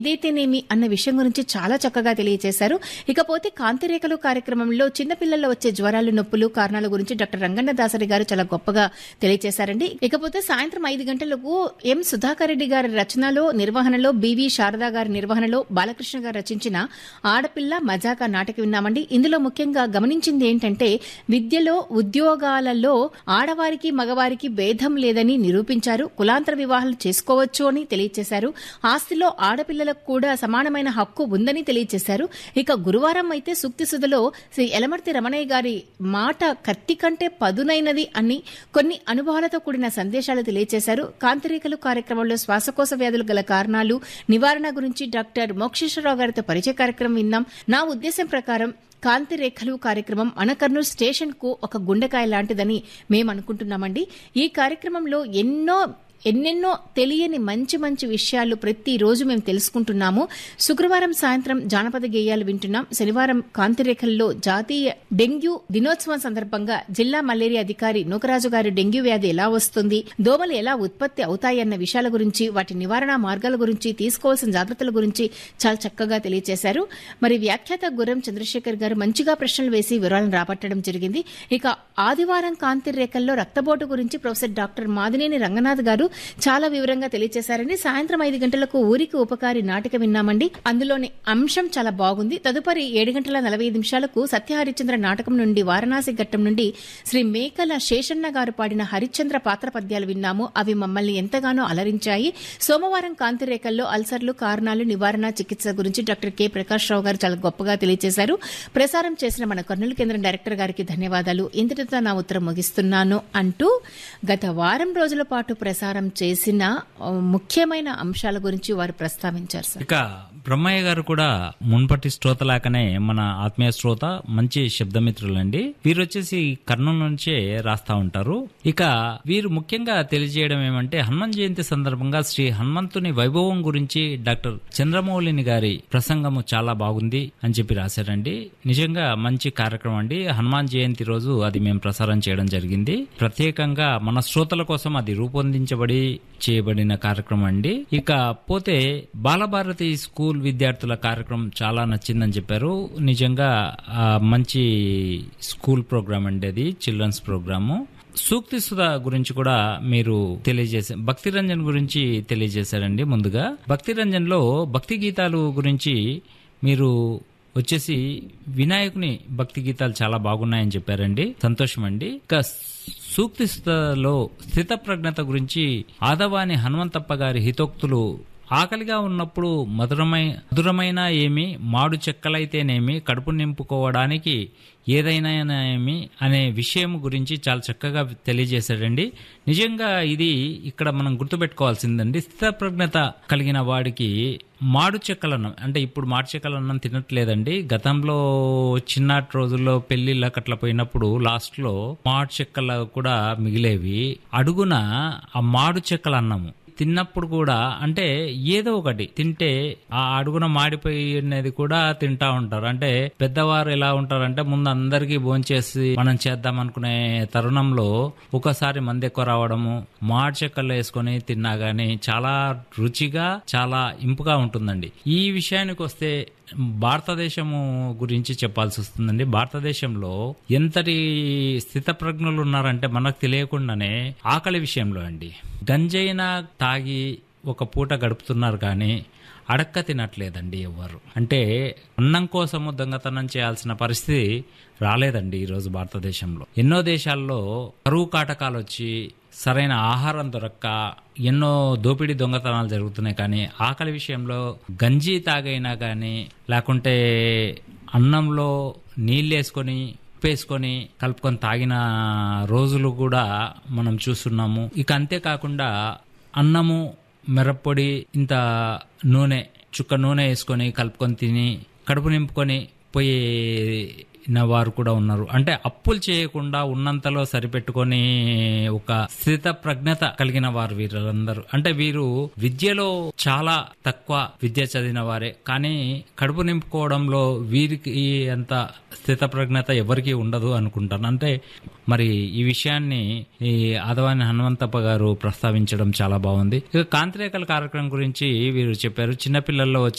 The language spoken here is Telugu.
ఇదైతేనేమి అన్న విషయం గురించి చాలా చక్కగా తెలియజేశారు ఇకపోతే కాంతిరేఖలు కార్యక్రమంలో చిన్నపిల్లల్లో వచ్చే జ్వరాలు నొప్పులు కారణాల గురించి డాక్టర్ రంగన్న దాసరి గారు చాలా గొప్పగా తెలియజేశారండి ఇకపోతే సాయంత్రం ఐదు గంటలకు ఎం సుధాకర్ రెడ్డి గారి రచనలో నిర్వహణలో బివి శారదా గారి నిర్వహణలో బాలకృష్ణ గారు రచించిన ఆడపిల్ల మజాకా నాటక విన్నామండి ఇందులో ముఖ్యంగా గమనించింది ఏంటంటే విద్యలో ఉద్యోగాలలో ఆడవారికి మగవారికి భేదం లేదని నిరూపించారు కులాంతర వివాహాలు చేసుకోవచ్చు అని తెలియజేశారు ఆస్తిలో ఆడపిల్లలకు కూడా సమానమైన హక్కు ఉందని తెలియజేశారు ఇక గురువారం అయితే సూక్తి సుధలో శ్రీ ఎలమర్తి రమణయ్య గారి మాట కత్తి కంటే పదునైనది అని కొన్ని అనుభవాలతో కూడిన సందేశాలు తెలియజేశారు కాంతిరేఖలు కార్యక్రమంలో శ్వాసకోశ వ్యాధులు గల కారణాలు నివారణ గురించి డాక్టర్ మోక్షేశ్వరరావు గారితో పరిచయ కార్యక్రమం విన్నాం నా ఉద్దేశం ప్రకారం కాంతి రేఖలు కార్యక్రమం అనకర్నూలు స్టేషన్ కు ఒక గుండెకాయ లాంటిదని మేము అనుకుంటున్నామండి ఈ కార్యక్రమంలో ఎన్నో ఎన్నెన్నో తెలియని మంచి మంచి విషయాలు ప్రతిరోజు మేము తెలుసుకుంటున్నాము శుక్రవారం సాయంత్రం జానపద గేయాలు వింటున్నాం శనివారం కాంతిరేఖల్లో జాతీయ డెంగ్యూ దినోత్సవం సందర్భంగా జిల్లా మలేరియా అధికారి నూకరాజు గారి డెంగ్యూ వ్యాధి ఎలా వస్తుంది దోమలు ఎలా ఉత్పత్తి అవుతాయన్న విషయాల గురించి వాటి నివారణ మార్గాల గురించి తీసుకోవాల్సిన జాగ్రత్తల గురించి చాలా చక్కగా తెలియజేశారు మరి వ్యాఖ్యాత గుర్రం చంద్రశేఖర్ గారు మంచిగా ప్రశ్నలు వేసి వివరాలను రాబట్టడం జరిగింది ఇక ఆదివారం కాంతి రేఖల్లో రక్తపోటు గురించి ప్రొఫెసర్ డాక్టర్ మాదినేని రంగనాథ్ గారు చాలా వివరంగా తెలియజేశారండి సాయంత్రం ఐదు గంటలకు ఊరికి ఉపకారి నాటిక విన్నామండి అందులోని అంశం చాలా బాగుంది తదుపరి ఏడు గంటల నలభై ఐదు నిమిషాలకు సత్యహరిచంద్ర నాటకం నుండి వారణాసి ఘట్టం నుండి శ్రీ మేకల శేషన్న గారు పాడిన హరిశ్చంద్ర పాత్ర పద్యాలు విన్నాము అవి మమ్మల్ని ఎంతగానో అలరించాయి సోమవారం కాంతిరేఖల్లో అల్సర్లు కారణాలు నివారణ చికిత్స గురించి డాక్టర్ కె ప్రకాష్ రావు గారు చాలా గొప్పగా తెలియజేశారు ప్రసారం చేసిన మన కర్నూలు కేంద్రం డైరెక్టర్ గారికి ధన్యవాదాలు ఇంతటితో నా ఉత్తరం ముగిస్తున్నాను అంటూ గత వారం రోజుల పాటు ప్రసారం చేసిన ఆ, ముఖ్యమైన అంశాల గురించి వారు ప్రస్తావించారు సార్ ఇక బ్రహ్మయ్య గారు కూడా మున్పటి శ్రోత లాగానే మన ఆత్మీయ శ్రోత మంచి శబ్దమిత్రులండి వీరు వచ్చేసి కర్నూలు నుంచే రాస్తా ఉంటారు ఇక వీరు ముఖ్యంగా తెలియజేయడం ఏమంటే హనుమాన్ జయంతి సందర్భంగా శ్రీ హనుమంతుని వైభవం గురించి డాక్టర్ చంద్రమౌళిని గారి ప్రసంగము చాలా బాగుంది అని చెప్పి రాశారండి నిజంగా మంచి కార్యక్రమం అండి హనుమాన్ జయంతి రోజు అది మేము ప్రసారం చేయడం జరిగింది ప్రత్యేకంగా మన శ్రోతల కోసం అది రూపొందించబడి చేయబడిన కార్యక్రమం అండి ఇక పోతే బాలభారతి స్కూల్ విద్యార్థుల కార్యక్రమం చాలా నచ్చిందని చెప్పారు నిజంగా ఆ, మంచి స్కూల్ ప్రోగ్రామ్ అండి అది చిల్డ్రన్స్ ప్రోగ్రాము సూక్తి సుధా గురించి కూడా మీరు తెలియజేసే భక్తి రంజన్ గురించి తెలియజేశారండి ముందుగా భక్తి రంజన్ లో భక్తి గీతాలు గురించి మీరు వచ్చేసి వినాయకుని భక్తి గీతాలు చాలా బాగున్నాయని చెప్పారండి సంతోషం అండి ఇక సూక్తి సుధలో స్థిత ప్రజ్ఞత గురించి ఆదవాని హనుమంతప్ప గారి హితోక్తులు ఆకలిగా ఉన్నప్పుడు మధురమై మధురమైన ఏమి మాడు చెక్కలైతేనేమి కడుపు నింపుకోవడానికి ఏదైనా ఏమి అనే విషయం గురించి చాలా చక్కగా తెలియజేశాడండి నిజంగా ఇది ఇక్కడ మనం గుర్తుపెట్టుకోవాల్సిందండి స్థితప్రజ్ఞత కలిగిన వాడికి మాడు చెక్కలన్నం అంటే ఇప్పుడు మాడు చెక్కలన్నం తినట్లేదండి గతంలో చిన్నటి రోజుల్లో పెళ్లిళ్ళకి అట్లా పోయినప్పుడు లాస్ట్ లో మాడు చెక్కలు కూడా మిగిలేవి అడుగున ఆ మాడు చెక్కల అన్నము తిన్నప్పుడు కూడా అంటే ఏదో ఒకటి తింటే ఆ అడుగున మాడిపోయినది కూడా తింటా ఉంటారు అంటే పెద్దవారు ఎలా ఉంటారంటే ముందు అందరికీ భోంచేసి మనం చేద్దాం అనుకునే తరుణంలో ఒకసారి మంది ఎక్కువ రావడము మాడి చెక్కలు వేసుకొని తిన్నా గానీ చాలా రుచిగా చాలా ఇంపుగా ఉంటుందండి ఈ విషయానికి వస్తే భారతదేశము గురించి చెప్పాల్సి వస్తుందండి భారతదేశంలో ఎంతటి స్థితప్రజ్ఞులు ఉన్నారంటే మనకు తెలియకుండానే ఆకలి విషయంలో అండి గంజైనా తాగి ఒక పూట గడుపుతున్నారు కానీ అడక్క తినట్లేదండి ఎవ్వరు అంటే అన్నం కోసము దొంగతనం చేయాల్సిన పరిస్థితి రాలేదండి ఈరోజు భారతదేశంలో ఎన్నో దేశాల్లో కరువు కాటకాలు వచ్చి సరైన ఆహారం దొరక్క ఎన్నో దోపిడీ దొంగతనాలు జరుగుతున్నాయి కానీ ఆకలి విషయంలో గంజి తాగైనా కానీ లేకుంటే అన్నంలో నీళ్ళు వేసుకొని ఉప్పేసుకొని కలుపుకొని తాగిన రోజులు కూడా మనం చూస్తున్నాము ఇక అంతేకాకుండా అన్నము మిరప్పొడి ఇంత నూనె చుక్క నూనె వేసుకొని కలుపుకొని తిని కడుపు నింపుకొని పోయే వారు కూడా ఉన్నారు అంటే అప్పులు చేయకుండా ఉన్నంతలో సరిపెట్టుకొని ఒక స్థిత ప్రజ్ఞత కలిగిన వారు వీరందరూ అంటే వీరు విద్యలో చాలా తక్కువ విద్య చదివిన వారే కానీ కడుపు నింపుకోవడంలో వీరికి అంత స్థిత ప్రజ్ఞత ఎవరికీ ఉండదు అనుకుంటాను అంటే మరి ఈ విషయాన్ని ఈ ఆదవాని హనుమంతప్ప గారు ప్రస్తావించడం చాలా బాగుంది ఇక కాంతిరేఖల కార్యక్రమం గురించి వీరు చెప్పారు చిన్నపిల్లల్లో వచ్చే